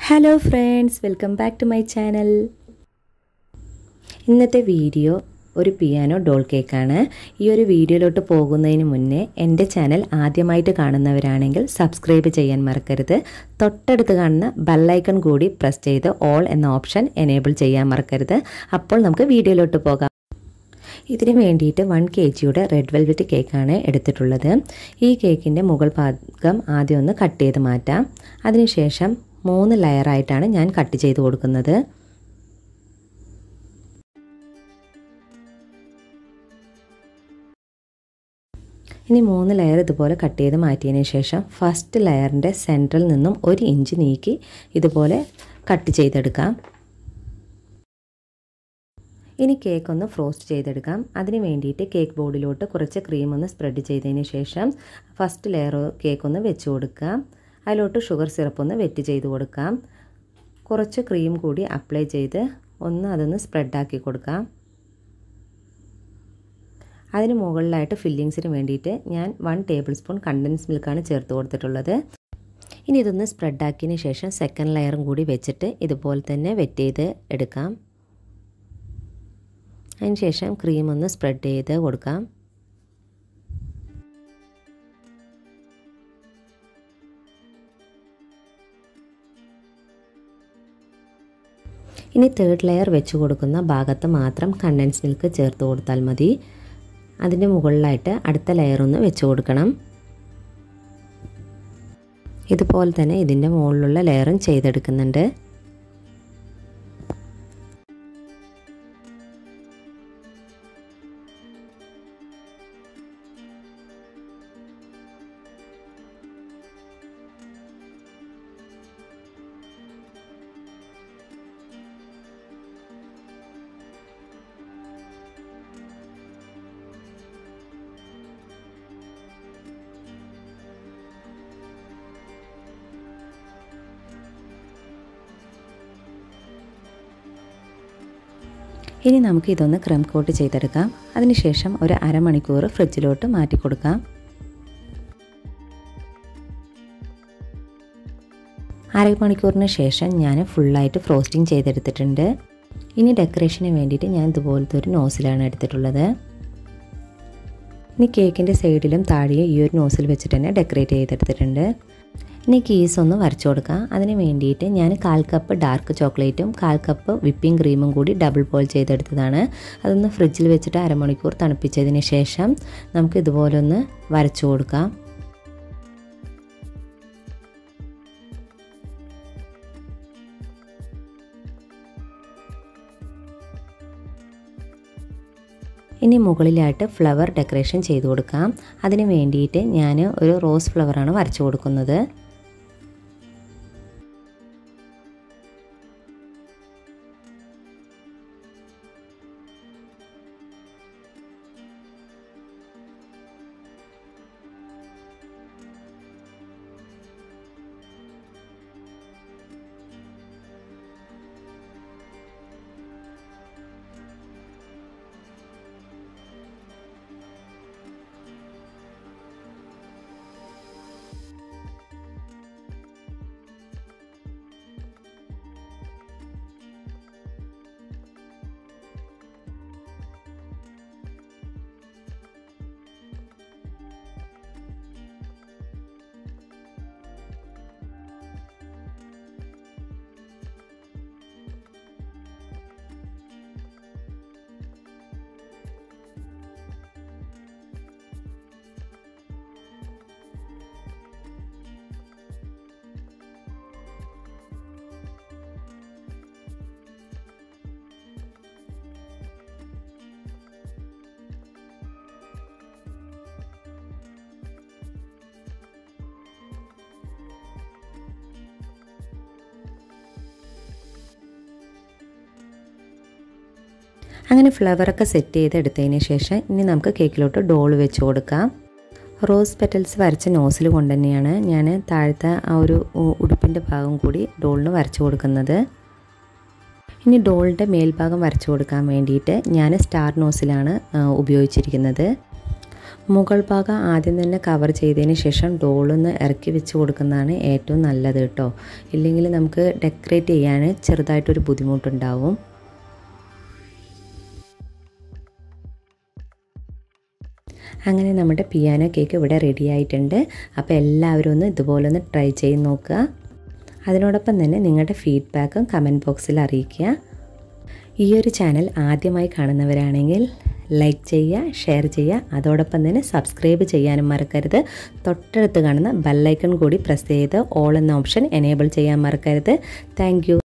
hello friends welcome back to my channel ഇന്നത്തെ video ഒരു piano doll കേക്കാണ് ഈ ഒരു വീഡിയോയിലോട്ട് പോകുന്നതിന് മുന്നേ എൻ്റെ ചാനൽ ആദ്യമായിട്ട് കാണുന്നവരാണെങ്കിൽ സബ്സ്ക്രൈബ് ചെയ്യാൻ മറക്കരുത് തൊട്ടടുത്ത് കാണുന്ന ബെല്ലൈക്കൺ കൂടി പ്രസ് ചെയ്ത് ഓൾ എന്ന ഓപ്ഷൻ എനേബിൾ ചെയ്യാൻ മറക്കരുത് അപ്പോൾ നമുക്ക് വീഡിയോയിലോട്ട് പോകാം ഇതിന് വേണ്ടിയിട്ട് വൺ കെ ജിയുടെ റെഡ് വെൽവെറ്റ് കേക്കാണ് എടുത്തിട്ടുള്ളത് ഈ കേക്കിൻ്റെ മുകൾ ഭാഗം ആദ്യം ഒന്ന് കട്ട് ചെയ്ത് മാറ്റാം അതിനുശേഷം മൂന്ന് ലെയറായിട്ടാണ് ഞാൻ കട്ട് ചെയ്ത് കൊടുക്കുന്നത് ഇനി മൂന്ന് ലെയർ ഇതുപോലെ കട്ട് ചെയ്ത് മാറ്റിയതിന് ശേഷം ഫസ്റ്റ് ലെയറിൻ്റെ സെൻറ്ററിൽ നിന്നും ഒരു ഇഞ്ച് നീക്കി ഇതുപോലെ കട്ട് ചെയ്തെടുക്കാം ഇനി കേക്ക് ഒന്ന് ഫ്രോസ്റ്റ് ചെയ്തെടുക്കാം അതിന് വേണ്ടിയിട്ട് കേക്ക് ബോർഡിലോട്ട് കുറച്ച് ക്രീം ഒന്ന് സ്പ്രെഡ് ചെയ്തതിന് ശേഷം ഫസ്റ്റ് ലെയർ കേക്ക് ഒന്ന് വെച്ച് കൊടുക്കാം അതിലോട്ട് ഷുഗർ സിറപ്പ് ഒന്ന് വെറ്റ് ചെയ്ത് കൊടുക്കാം കുറച്ച് ക്രീം കൂടി അപ്ലൈ ചെയ്ത് ഒന്ന് അതൊന്ന് സ്പ്രെഡാക്കി കൊടുക്കാം അതിന് മുകളിലായിട്ട് ഫില്ലിങ്സിന് വേണ്ടിയിട്ട് ഞാൻ വൺ ടേബിൾ സ്പൂൺ കണ്ടൻസ് മിൽക്കാണ് ചേർത്ത് കൊടുത്തിട്ടുള്ളത് ഇനി ഇതൊന്ന് സ്പ്രെഡാക്കിയതിന് ശേഷം സെക്കൻഡ് ലെയറും കൂടി വെച്ചിട്ട് ഇതുപോലെ തന്നെ വെറ്റ് ചെയ്ത് എടുക്കാം അതിനുശേഷം ക്രീം ഒന്ന് സ്പ്രെഡ് ചെയ്ത് കൊടുക്കാം ഇനി തേർഡ് ലെയർ വെച്ച് കൊടുക്കുന്ന ഭാഗത്ത് മാത്രം കണ്ടൻസ് മിൽക്ക് ചേർത്ത് കൊടുത്താൽ മതി അതിൻ്റെ മുകളിലായിട്ട് അടുത്ത ലെയർ ഒന്ന് വെച്ച് കൊടുക്കണം ഇതുപോലെ തന്നെ ഇതിൻ്റെ മുകളിലുള്ള ലെയറും ചെയ്തെടുക്കുന്നുണ്ട് ഇനി നമുക്ക് ഇതൊന്ന് ക്രം കോട്ട് ചെയ്തെടുക്കാം അതിനുശേഷം ഒരു അരമണിക്കൂർ ഫ്രിഡ്ജിലോട്ട് മാറ്റി കൊടുക്കാം അരമണിക്കൂറിന് ശേഷം ഞാൻ ഫുള്ളായിട്ട് ഫ്രോസ്റ്റിംഗ് ചെയ്തെടുത്തിട്ടുണ്ട് ഇനി ഡെക്കറേഷന് വേണ്ടിയിട്ട് ഞാൻ ഇതുപോലത്തെ ഒരു നോസിലാണ് എടുത്തിട്ടുള്ളത് ഇനി കേക്കിൻ്റെ സൈഡിലും താഴെയും ഈ ഒരു നോസിൽ വെച്ചിട്ട് തന്നെ ഡെക്കറേറ്റ് ചെയ്തെടുത്തിട്ടുണ്ട് ഇനി കീസ് ഒന്ന് വരച്ചു കൊടുക്കാം അതിന് വേണ്ടിയിട്ട് ഞാൻ കാൽ കപ്പ് ഡാർക്ക് ചോക്ലേറ്റും കാൽ കപ്പ് വിപ്പിംഗ് ക്രീമും കൂടി ഡബിൾ ബോയിൽ ചെയ്തെടുത്തതാണ് അതൊന്ന് ഫ്രിഡ്ജിൽ വെച്ചിട്ട് അരമണിക്കൂർ തണുപ്പിച്ചതിന് ശേഷം നമുക്ക് ഇതുപോലെ ഒന്ന് വരച്ചു കൊടുക്കാം ഇനി മുകളിലായിട്ട് ഫ്ലവർ ഡെക്കറേഷൻ ചെയ്ത് കൊടുക്കാം അതിന് വേണ്ടിയിട്ട് ഞാൻ ഒരു റോസ് ഫ്ലവറാണ് വരച്ചു കൊടുക്കുന്നത് അങ്ങനെ ഫ്ലവറൊക്കെ സെറ്റ് ചെയ്ത് എടുത്തതിന് ശേഷം ഇനി നമുക്ക് കേക്കിലോട്ട് ഡോൾ വെച്ച് കൊടുക്കാം റോസ് പെറ്റൽസ് വരച്ച നോസിൽ കൊണ്ട് തന്നെയാണ് ഞാൻ താഴത്തെ ആ ഒരു ഉടുപ്പിൻ്റെ ഭാഗം കൂടി ഡോളിന് വരച്ചു കൊടുക്കുന്നത് ഇനി ഡോളിൻ്റെ മേൽഭാഗം വരച്ചു കൊടുക്കാൻ വേണ്ടിയിട്ട് ഞാൻ സ്റ്റാർ നോസിലാണ് ഉപയോഗിച്ചിരിക്കുന്നത് മുകൾ ഭാഗം ആദ്യം തന്നെ കവർ ചെയ്തതിന് ശേഷം ഡോളൊന്ന് ഇറക്കി വെച്ച് കൊടുക്കുന്നതാണ് ഏറ്റവും നല്ലത് കേട്ടോ ഇല്ലെങ്കിൽ നമുക്ക് ഡെക്കറേറ്റ് ചെയ്യാൻ ചെറുതായിട്ടൊരു ബുദ്ധിമുട്ടുണ്ടാവും അങ്ങനെ നമ്മുടെ പിയാനോ കേക്ക് ഇവിടെ റെഡി ആയിട്ടുണ്ട് അപ്പോൾ എല്ലാവരും ഒന്ന് ഇതുപോലെ ഒന്ന് ട്രൈ ചെയ്ത് നോക്കുക അതിനോടൊപ്പം തന്നെ നിങ്ങളുടെ ഫീഡ്ബാക്കും കമൻറ്റ് ബോക്സിൽ അറിയിക്കുക ഈ ഒരു ചാനൽ ആദ്യമായി കാണുന്നവരാണെങ്കിൽ ലൈക്ക് ചെയ്യുക ഷെയർ ചെയ്യുക അതോടൊപ്പം തന്നെ സബ്സ്ക്രൈബ് ചെയ്യാനും മറക്കരുത് തൊട്ടടുത്ത് കാണുന്ന ബെല്ലൈക്കൺ കൂടി പ്രസ് ചെയ്ത് ഓൾ എന്ന ഓപ്ഷൻ എനേബിൾ ചെയ്യാൻ മറക്കരുത് താങ്ക്